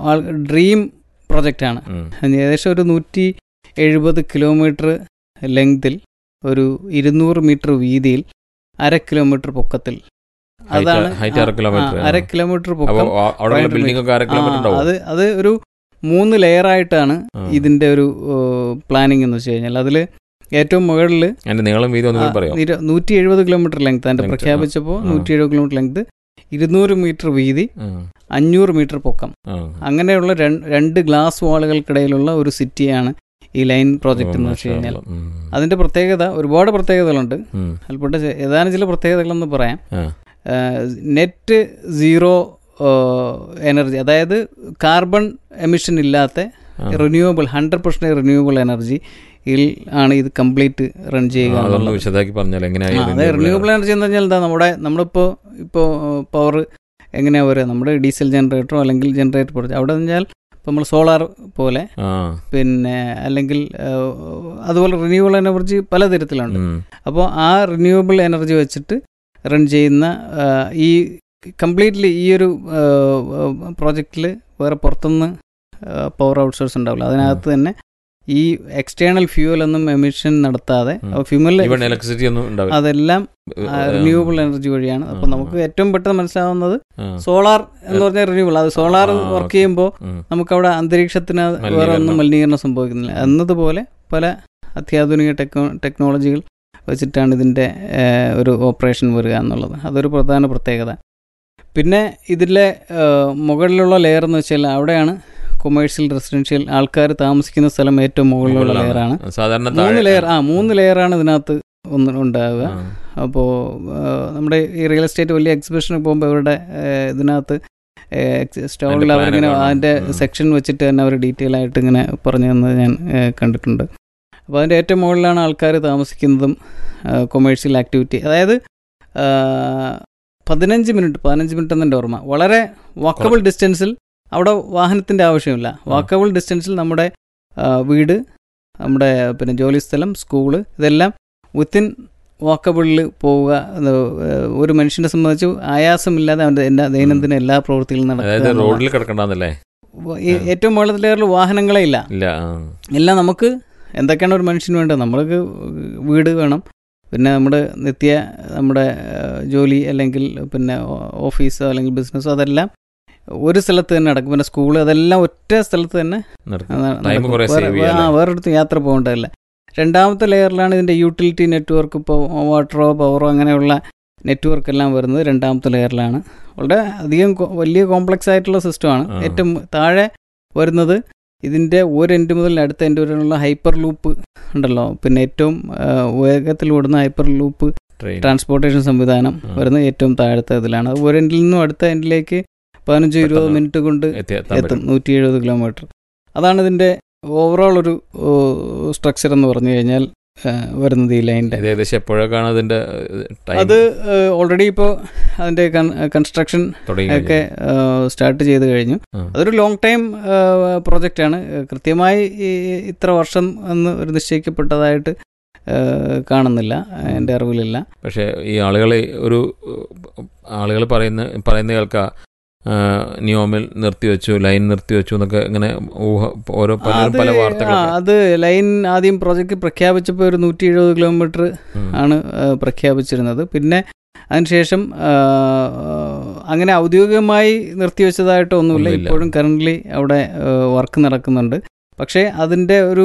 Dream പ്രൊജക്റ്റാണ് ഉം. ഏകദേശം ഒരു നൂറ്റി എഴുപത് കിലോമീറ്റർ ലെങ്തിൽ ഒരു ഇരുന്നൂറ് മീറ്റർ വീതിയിൽ അര കിലോമീറ്റർ പൊക്കത്തിൽ Height- അതാണ് height അര ആ, കിലോമീറ്റർ ആ, അര കിലോമീറ്റർ അപ്പൊ പൊക്കം അവിടെ ഭയങ്കര ബിൽഡിംഗ് ഒക്കെ അര കിലോമീറ്റർ ആ, ഉണ്ടാവും അത് അത് ഒരു മൂന്ന് ലെയർ ആയിട്ടാണ് ആ. ഇതിന്റെ ഒരു പ്ലാനിങ് എന്ന് വെച്ച് കഴിഞ്ഞാൽ അതിൽ ഏറ്റവും മുകളിൽ അതിന്റെ നീളം വീതി ഒന്നും കൂടി പറയാം നൂറ്റി എഴുപത് കിലോമീറ്റർ ലെങ്ത് അതിന്റെ Length, പ്രഖ്യാപിച്ചപ്പോൾ ആ. നൂറ്റി എഴുപത് കിലോമീറ്റർ ലെങ്ത് ഇരുന്നൂറ് മീറ്റർ വീതി ആ, അഞ്ഞൂറ് മീറ്റർ പൊക്കം ആ. അങ്ങനെയുള്ള രണ്ട് രണ്ട് ഗ്ലാസ് വാളുകൾക്കിടയിലുള്ള ഒരു സിറ്റിയാണ് ഈ ലൈൻ പ്രോജക്റ്റ് എന്ന് ഓ, വെച്ച് കഴിഞ്ഞാൽ മാഷാ അല്ലാ. ഉം. അതിന്റെ പ്രത്യേകത ഒരുപാട് പ്രത്യേകതകളുണ്ട് ഉം. അതിൽപ്പെട്ട ചെ- ഏതാനും ചില പ്രത്യേകതകളെന്ന് പറയാം ആ. നെറ്റ് സീറോ എനർജി അതായത് കാർബൺ എമിഷൻ ഇല്ലാത്ത ആ. Renewable hundred percent renewable energy യിൽ ആണ് ഇത് കംപ്ലീറ്റ് റൺ ചെയ്യുക ആ, അതൊന്ന് എന്നുള്ളത്. വിശദമാക്കി പറഞ്ഞാൽ ആ, എങ്ങനെയായിരുന്നു അതെ റിന്യൂവബിൾ എനർജി എന്ന് പറഞ്ഞാൽ എന്താ നമ്മുടെ നമ്മളിപ്പോൾ ഇപ്പോൾ പവർ എങ്ങനെയാ വരിക നമ്മുടെ ഡീസൽ ജനറേറ്ററോ അല്ലെങ്കിൽ ജനറേറ്റർ പ്രൊജക്ട് അവിടെ പറഞ്ഞാൽ ഇപ്പോൾ നമ്മൾ സോളാർ പോലെ ആ പിന്നെ അല്ലെങ്കിൽ ആ, അതുപോലെ റിന്യൂവബിൾ എനർജി പലതരത്തിലുണ്ട് ഉം. അപ്പോൾ ആ റിന്യൂവബിൾ എനർജി വെച്ചിട്ട് റൺ ചെയ്യുന്ന ആ, ഈ കംപ്ലീറ്റ്ലി ഈ ഒരു പ്രോജക്റ്റിൽ വേറെ പുറത്തുനിന്ന് പവർ ഔട്ട്സോഴ്സ് ഉണ്ടാവില്ല അതിനകത്ത് തന്നെ ഈ എക്സ്റ്റേണൽ ഫ്യൂവൽ ഒന്നും എമിഷൻ നടത്താതെ ഉം. ഫ്യൂവൽ ഈവൻ ഇലക്ട്രിസിറ്റി ഒന്നും ഉണ്ടാവില്ല അതെല്ലാം ആ, റിന്യൂവബിൾ എനർജി വഴിയാണ് അപ്പോൾ ആ, നമുക്ക് ഏറ്റവും പെട്ടെന്ന് മനസ്സിലാവുന്നത് ആ, സോളാർ എന്ന് പറഞ്ഞാൽ റിന്യൂവബിൾ അത് സോളാർ ആ, വർക്ക് ഓക്കേ. ചെയ്യുമ്പോൾ ഉം. നമുക്കവിടെ അന്തരീക്ഷത്തിന് വേറെ ഒന്നും മലിനീകരണം. മലിനീകരണം സംഭവിക്കുന്നില്ല എന്നതുപോലെ പല അത്യാധുനിക ടെക്നോ ടെക്നോളജികൾ വെച്ചിട്ടാണ് ഇതിൻ്റെ ഏഹ്, ഒരു ഓപ്പറേഷൻ വരിക എന്നുള്ളത് അതൊരു പ്രധാന പ്രത്യേകത പിന്നെ ഇതിലെ ഏഹ്, മുകളിലുള്ള ലെയർ എന്ന് വെച്ചാൽ അവിടെയാണ് കൊമേഴ്ഷ്യൽ റെസിഡൻഷ്യൽ ആൾക്കാർ താമസിക്കുന്ന സ്ഥലം ഏറ്റവും മുകളിലുള്ള മുകളിലാണ്. ലെയറാണ് സാധാരണ മൂന്ന് താഴെ- ലെയർ ആ മൂന്ന് ലെയറാണ് ഇതിനകത്ത് ഒന്ന് ഉണ്ടാവുക ആ. അപ്പോൾ നമ്മുടെ ഈ റിയൽ എസ്റ്റേറ്റ് വലിയ എക്സിബിഷന് പോകുമ്പോൾ ഇവരുടെ ഏഹ്, ഇതിനകത്ത് സ്റ്റോളിൽ plan അവരിങ്ങനെ ഒക്കെ കാണാം. അതിൻ്റെ ഉം. സെക്ഷൻ വെച്ചിട്ട് തന്നെ അവർ ഡീറ്റെയിൽ ആയിട്ട് ഇങ്ങനെ പറഞ്ഞു തന്നത് ഞാൻ ഏഹ്, കണ്ടിട്ടുണ്ട് അപ്പോൾ അതിൻ്റെ ഏറ്റവും മുകളിലാണ് ആൾക്കാർ താമസിക്കുന്നതും കൊമേഴ്ഷ്യൽ ആക്ടിവിറ്റി അതായത് ആ, പതിനഞ്ച് മിനിറ്റ് പതിനഞ്ച് മിനിറ്റ് എന്നെ ഓർമ്മ വളരെ വാക്കബിൾ ഡിസ്റ്റൻസിൽ അവിടെ വാഹനത്തിൻ്റെ ആവശ്യമില്ല വാക്കബിൾ ഡിസ്റ്റൻസിൽ നമ്മുടെ ആ, വീട് നമ്മുടെ പിന്നെ ജോലി സ്ഥലം സ്കൂള് ഇതെല്ലാം വിത്തിൻ വാക്കബിളിൽ പോവുക അത് ഏഹ്, ഒരു മനുഷ്യനെ സംബന്ധിച്ച് ആയാസമില്ലാതെ അവൻ്റെ എല്ലാ ദൈനംദിന എല്ലാ പ്രവൃത്തികളും അതായത് നടക്കുക എന്നുള്ളതാണ്. റോഡിൽ കിടക്കണ്ടെന്നല്ലേ ഈ ഏറ്റവും മുകളിലത്തെ ലെയറിൽ വാഹനങ്ങളെ ഇല്ല ഇല്ല ആ. എല്ലാം നമുക്ക് എന്തൊക്കെയാണ് ഒരു മനുഷ്യന് വേണ്ടത് നമ്മൾക്ക് വീട് വേണം പിന്നെ നമ്മുടെ നിത്യ നമ്മുടെ ഏഹ്, ജോലി അല്ലെങ്കിൽ പിന്നെ ഓ- ഓഫീസോ അല്ലെങ്കിൽ ബിസിനസ്സോ അതെല്ലാം ഒരു സ്ഥലത്ത് തന്നെ നടക്കും പിന്നെ സ്കൂൾ അതെല്ലാം ഒറ്റ സ്ഥലത്ത് തന്നെ നടക്കും. ന- Time നടക്കും. കുറേ വേറെ- save ചെയ്യാം ആ അല്ലേ? വേറൊരിടത്ത് യാത്ര പോകേണ്ടതല്ല രണ്ടാമത്തെ ലെയറിലാണ് ഇതിൻ്റെ യൂട്ടിലിറ്റി നെറ്റ്വർക്ക് ഇപ്പോൾ വാട്ടറോ പവറോ അങ്ങനെയുള്ള നെറ്റ്വർക്ക് എല്ലാം വരുന്നത് രണ്ടാമത്തെ ലെയറിലാണ് വളരെ അധികം കൊ- വലിയ കോംപ്ലക്സ് ആയിട്ടുള്ള സിസ്റ്റമാണ് ആ. ഏറ്റവും താഴെ വരുന്നത് ഇതിൻ്റെ ഒരു എൻഡ് മുതൽ അടുത്ത എൻഡ് വരെയുള്ള ഹൈപ്പർ ലൂപ്പ് ഉണ്ടല്ലോ പിന്നെ ഏറ്റവും ആ, വേഗത്തിൽ ഓടുന്ന ഹൈപ്പർ ലൂപ്പ് ട്രെയിൻ ട്രാൻസ്പോർട്ടേഷൻ സംവിധാനം ആ. വരുന്നത് ഏറ്റവും താഴത്തെ ഇതിലാണ് അത് ഒരു എൻഡിൽ നിന്നും അടുത്ത എൻഡിലേക്ക് പതിനഞ്ച് ഇരുപത് പെട്ടെന്ന് മിനിറ്റ് കൊണ്ട് എത്തി- എത്താൻ എത്തും പറ്റും. നൂറ്റി എഴുപത് കിലോമീറ്റർ അതാണ് ഇതിൻ്റെ ഓവറോൾ ഒരു സ്ട്രക്ചർ എന്ന് പറഞ്ഞു കഴിഞ്ഞാൽ ആ, വരുന്നത് ഈ ലൈനിൻ്റെ ഇത് ഏകദേശം എപ്പോഴൊക്കെയാണ് അതിന്റെ ടൈം അത് ഓൾറെഡി ഇപ്പോൾ അതിൻ്റെ കൺസ്ട്രക്ഷൻ തുടങ്ങി ഒക്കെ സ്റ്റാർട്ട് ചെയ്ത് കഴിഞ്ഞു ആ. അതൊരു ലോങ് ടൈം പ്രൊജക്റ്റാണ് കൃത്യമായി ഈ ഇത്ര വർഷം എന്ന് ഒരു നിശ്ചയിക്കപ്പെട്ടതായിട്ട് ആ, കാണുന്നില്ല എൻ്റെ അറിവിലില്ല പക്ഷേ ഈ ആളുകൾ ഒരു ആളുകൾ പറയുന്ന പറയുന്ന കേൾക്കാം ആ, നിയോമിൽ നിർത്തിവെച്ചു ലൈൻ നിർത്തിവെച്ചു എന്നൊക്കെ ഇങ്ങനെ ഊഹ ഓരോ പലരും അത് പല ആ, വാർത്തകളൊക്കെ അത് ലൈൻ ആദ്യം പ്രോജക്റ്റ് പ്രഖ്യാപിച്ചപ്പോൾ ഒരു നൂറ്റി എഴുപത് കിലോമീറ്റർ ഉം. ആണ് ആ, പ്രഖ്യാപിച്ചിരുന്നത് പിന്നെ അതിനുശേഷം ആ, അങ്ങനെ ഔദ്യോഗികമായി നിർത്തിവെച്ചതായിട്ടൊന്നുമില്ല ഒന്നുമില്ല. ഇപ്പോഴും കറൻ്റ്ലി അവിടെ വർക്ക് നടക്കുന്നുണ്ട് പക്ഷേ അതിൻ്റെ ഒരു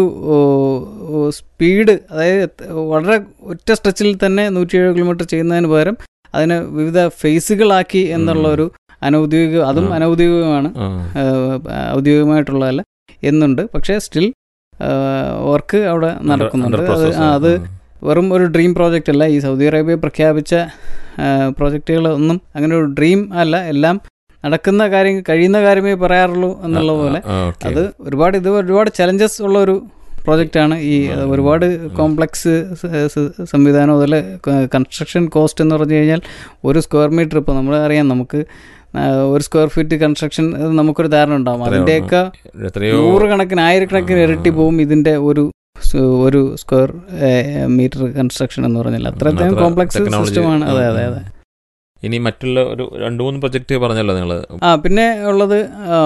സ്പീഡ് അതായത് എത്ര- വളരെ ഒറ്റ സ്ട്രെച്ചിൽ തന്നെ നൂറ്റി എഴുപത് കിലോമീറ്റർ ചെയ്യുന്നതിന് പകരം അതിനെ വിവിധ ഫേസുകളാക്കി എന്നുള്ള ഉം. ഒരു അനൗദ്യോഗിക അതും ആ. അനൗദ്യോഗികമാണ് ആ. ഏഹ് ഔദ്യോഗികമായിട്ടുള്ളതല്ല എന്നുണ്ട് പക്ഷേ സ്റ്റിൽ വർക്ക് അവിടെ Under- നടക്കുന്നുണ്ട് under അത് process. ആ, അത് ഉം. വെറും ഒരു ഡ്രീം പ്രോജക്റ്റ് അല്ല ഈ സൗദി അറേബ്യ പ്രഖ്യാപിച്ച പ്രോജക്റ്റുകളൊന്നും അങ്ങനെ ഒരു ഡ്രീം അല്ല എല്ലാം നടക്കുന്ന കാര്യം കഴിയുന്ന കാര്യമേ പറയാറുള്ളൂ എന്നുള്ള പോലെ ആ, ആ, okay. അത് ഒരുപാട് ഇത് ഒരുപാട് ചലഞ്ചസ് ഉള്ള ഒരു പ്രോജക്റ്റാണ് ഈ ഉം. ഒരുപാട് കോംപ്ലക്സ് സംവിധാനം അതുപോലെ കൺസ്ട്രക്ഷൻ കോസ്റ്റ് എന്ന് പറഞ്ഞു കഴിഞ്ഞാൽ ഒരു സ്ക്വയർ മീറ്റർ ഇപ്പോൾ നമ്മൾ അറിയാം നമുക്ക് ആ, ഒരു സ്ക്വയർ ഫീറ്റ് കൺസ്ട്രക്ഷൻ നമുക്കൊരു ധാരണ ഉണ്ടാവും അത്രയേ അതിൻ്റെയൊക്കെ എത്രയോ നൂറുകണക്കിന് ആയിരക്കണക്കിന് ആ. ഇരട്ടി പോവും ഇതിൻ്റെ ഒരു സ് ഒരു സ്ക്വയർ മീറ്റർ കൺസ്ട്രക്ഷൻ എന്ന് പറഞ്ഞാൽ അത്രയും അത്ര കോംപ്ലക്സ് technology. സിസ്റ്റമാണ് അതെ ഉം, അതെ ഉം. അതെ ഇനി മറ്റുള്ള ഒരു രണ്ട് മൂന്ന് പ്രൊജക്ട് പറഞ്ഞല്ലോ നിങ്ങൾ ആ പിന്നെ ഉള്ളത് ആ,